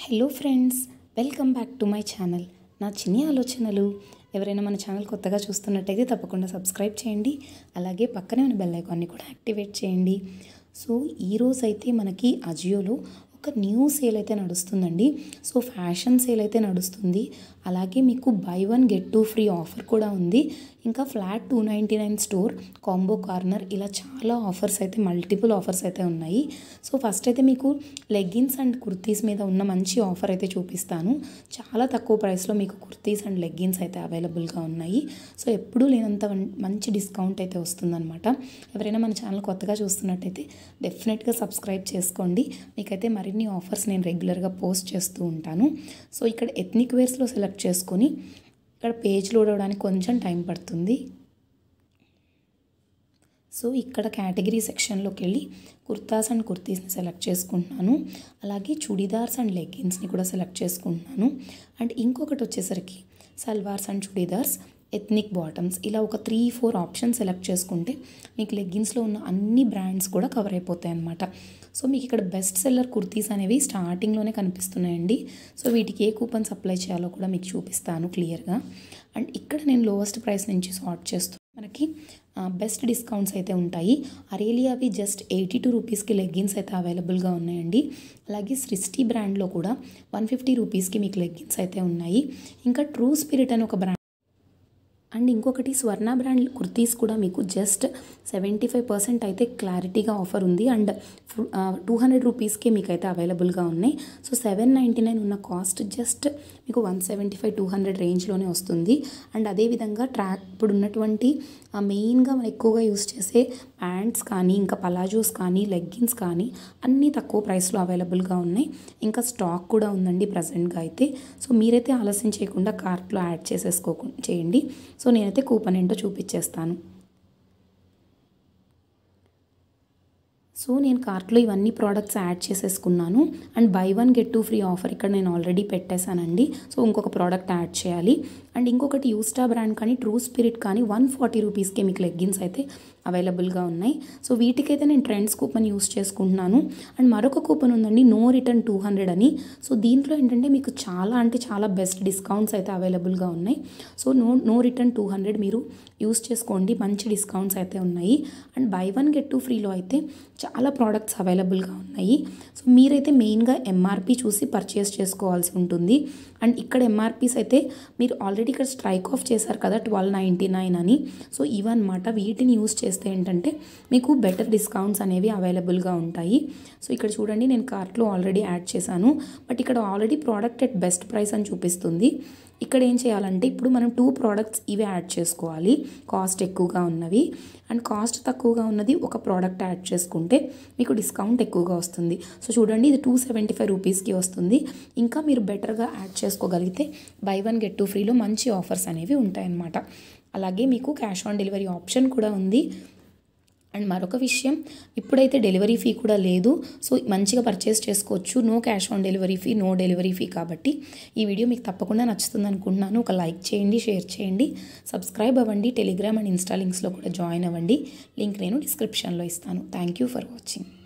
hello friends welcome back to my channel నా చిన్ని ఆలోచనలు ఎవరైనా మన ఛానల్ కొత్తగా చూస్తున్నట్టయితే తప్పకుండా సబ్స్క్రైబ్ చేయండి అలాగే పక్కనే ఉన్న బెల్ ఐకాన్ని కూడా యాక్టివేట్ చేయండి సో ఈరోజు అయితే మనకి అజియోలో ఒక న్యూ సేల్ అయితే నడుస్తుందండి సో ఫ్యాషన్ సేల్ అయితే నడుస్తుంది అలాగే మీకు buy one get two free offer కూడా ఉంది ఇంకా flat two ninety nine store combo corner ఇలా చాలా ఆఫర్స్ అయితే మల్టిపుల్ ఆఫర్స్ అయితే ఉన్నాయి సో ఫస్ట్ అయితే మీకు లెగ్గిన్స్ అండ్ కుర్తీస్ మీద ఉన్న మంచి ఆఫర్ అయితే చూపిస్తాను చాలా తక్కువ ప్రైస్లో మీకు కుర్తీస్ అండ్ లెగ్గిన్స్ అయితే అవైలబుల్గా ఉన్నాయి సో ఎప్పుడూ లేనంత వన్- మంచి డిస్కౌంట్ అయితే వస్తుందన్నమాట ఎవరైనా మన ఛానల్ కొత్తగా చూస్తున్నట్టయితే డెఫినెట్గా సబ్స్క్రైబ్ చేసుకోండి మీకైతే మరిన్ని ఆఫర్స్ నేను రెగ్యులర్గా పోస్ట్ చేస్తూ ఉంటాను సో ఇక్కడ ఎథ్నిక్ వేర్స్లో సెలెక్ట్ చేసుకొని ఇక్కడ పేజ్ లోడ్ అవ్వడానికి కొంచెం టైం పడుతుంది సో ఇక్కడ కేటగిరీ సెక్షన్లోకి వెళ్ళి కుర్తాస్ అండ్ కుర్తీస్ని సెలెక్ట్ చేసుకుంటున్నాను అలాగే చుడీదార్స్ అండ్ లెగ్గిన్స్ని కూడా సెలెక్ట్ చేసుకుంటున్నాను అండ్ ఇంకొకటి వచ్చేసరికి salwars and chudidars ethnic bottoms ఇలా ఒక త్రీ ఫోర్ ఆప్షన్స్ సెలెక్ట్ చేసుకుంటే మీకు లెగ్గిన్స్లో ఉన్న అన్ని బ్రాండ్స్ కూడా కవర్ అయిపోతాయి అన్నమాట సో మీకు ఇక్కడ బెస్ట్ సెల్లర్ కుర్తీస్ అనేవి స్టార్టింగ్లోనే కనిపిస్తున్నాయండి సో వీటికి ఏ కూపన్స్ అప్లై చేయాలో కూడా మీకు చూపిస్తాను క్లియర్గా అండ్ ఇక్కడ నేను లోవెస్ట్ ప్రైస్ నుంచి సార్ట్ చేస్తూ మనకి బెస్ట్ డిస్కౌంట్స్ అయితే ఉంటాయి అరేలియావి జస్ట్ ఎయిటీ టూ రూపీస్కి లెగ్గిన్స్ అయితే అవైలబుల్గా ఉన్నాయండి అలాగే సృష్టి బ్రాండ్లో కూడా వన్ ఫిఫ్టీ రూపీస్కి మీకు లెగ్గిన్స్ అయితే ఉన్నాయి ఇంకా ట్రూ స్పిరిట్ అని ఒక బ్రాండ్ అండ్ ఇంకొకటి స్వర్ణ బ్రాండ్ కుర్తీస్ కూడా మీకు జస్ట్ సెవెంటీ ఫైవ్ పర్సెంట్ అయితే క్లారిటీగా ఆఫర్ ఉంది అండ్ టూ హండ్రెడ్ రూపీస్కే మీకు అయితే అవైలబుల్గా ఉన్నాయి సో సెవెన్ నైంటీ నైన్ ఉన్న కాస్ట్ జస్ట్ మీకు one seventy five two hundred రేంజ్లోనే వస్తుంది అండ్ అదేవిధంగా ట్రాక్ ఇప్పుడు ఉన్నటువంటి మెయిన్గా మనం ఎక్కువగా యూస్ చేసే ప్యాంట్స్ కానీ ఇంకా పలాజోస్ కానీ లెగ్గిన్స్ కానీ అన్నీ తక్కువ ప్రైస్లో అవైలబుల్గా ఉన్నాయి ఇంకా స్టాక్ కూడా ఉందండి ప్రజెంట్గా అయితే సో మీరైతే ఆలస్యం చేయకుండా కార్ట్లో యాడ్ చేసేసుకో చేయండి సో నేనైతే కూపన్ ఏంటో చూపించేస్తాను సో నేను కార్ట్లో ఇవన్నీ ప్రోడక్ట్స్ యాడ్ చేసేసుకున్నాను and buy one get two free offer ఇక్కడ నేను ఆల్రెడీ పెట్టేశానండి సో ఇంకొక ప్రోడక్ట్ యాడ్ చేయాలి అండ్ ఇంకొకటి యూస్టా బ్రాండ్ కానీ ట్రూ స్పిరిట్ కానీ వన్ ఫార్టీ రూపీస్కి మీకు లెగ్గిన్స్ అయితే అవైలబుల్గా ఉన్నాయి సో వీటికైతే నేను ట్రెండ్స్ కూపన్ యూస్ చేసుకుంటున్నాను అండ్ మరొక కూపన్ ఉందండి నో రిటర్న్ టూ హండ్రెడ్ అని సో దీంట్లో ఏంటంటే మీకు చాలా అంటే చాలా బెస్ట్ డిస్కౌంట్స్ అయితే అవైలబుల్గా ఉన్నాయి so no no return two hundred మీరు యూస్ చేసుకోండి మంచి డిస్కౌంట్స్ అయితే ఉన్నాయి and buy one get two ఫ్రీలో అయితే చాలా ప్రోడక్ట్స్ అవైలబుల్గా ఉన్నాయి సో మీరైతే మెయిన్గా ఎంఆర్పి చూసి పర్చేస్ చేసుకోవాల్సి ఉంటుంది అండ్ ఇక్కడ ఎంఆర్పీస్ అయితే మీరు ఆల్రెడీ ఇక్కడ స్ట్రైక్ ఆఫ్ చేశారు కదా ట్వెల్వ్ నైంటీ నైన్ అని సో ఇవన్నమాట వీటిని యూస్ చేస్తే ఏంటంటే మీకు బెటర్ డిస్కౌంట్స్ అనేవి అవైలబుల్గా ఉంటాయి సో ఇక్కడ చూడండి నేను కార్ట్లో ఆల్రెడీ యాడ్ చేశాను బట్ ఇక్కడ already product at best price అని చూపిస్తుంది ఇక్కడ ఏం చేయాలంటే ఇప్పుడు మనం టూ ప్రోడక్ట్స్ ఇవి యాడ్ చేసుకోవాలి కాస్ట్ ఎక్కువగా ఉన్నవి అండ్ కాస్ట్ తక్కువగా ఉన్నది ఒక ప్రోడక్ట్ యాడ్ చేసుకుంటే మీకు డిస్కౌంట్ ఎక్కువగా వస్తుంది సో చూడండి ఇది టూ సెవెంటీ ఫైవ్ రూపీస్కి వస్తుంది ఇంకా మీరు బెటర్గా యాడ్ చేసుకోగలిగితే బై వన్ గెట్ టూ ఫ్రీలో మంచి ఆఫర్స్ అనేవి ఉంటాయన్నమాట అలాగే మీకు క్యాష్ ఆన్ డెలివరీ ఆప్షన్ కూడా ఉంది అండ్ మరొక విషయం ఇప్పుడైతే డెలివరీ ఫీ కూడా లేదు సో మంచిగా పర్చేస్ చేసుకోవచ్చు no cash on delivery fee no delivery fee కాబట్టి ఈ వీడియో మీకు తప్పకుండా నచ్చుతుంది అనుకుంటున్నాను ఒక లైక్ చేయండి షేర్ చేయండి సబ్స్క్రైబ్ అవ్వండి టెలిగ్రామ్ అండ్ ఇన్స్టా లింక్స్లో కూడా జాయిన్ అవ్వండి లింక్ నేను డిస్క్రిప్షన్లో ఇస్తాను థ్యాంక్ యూ ఫర్ వాచింగ్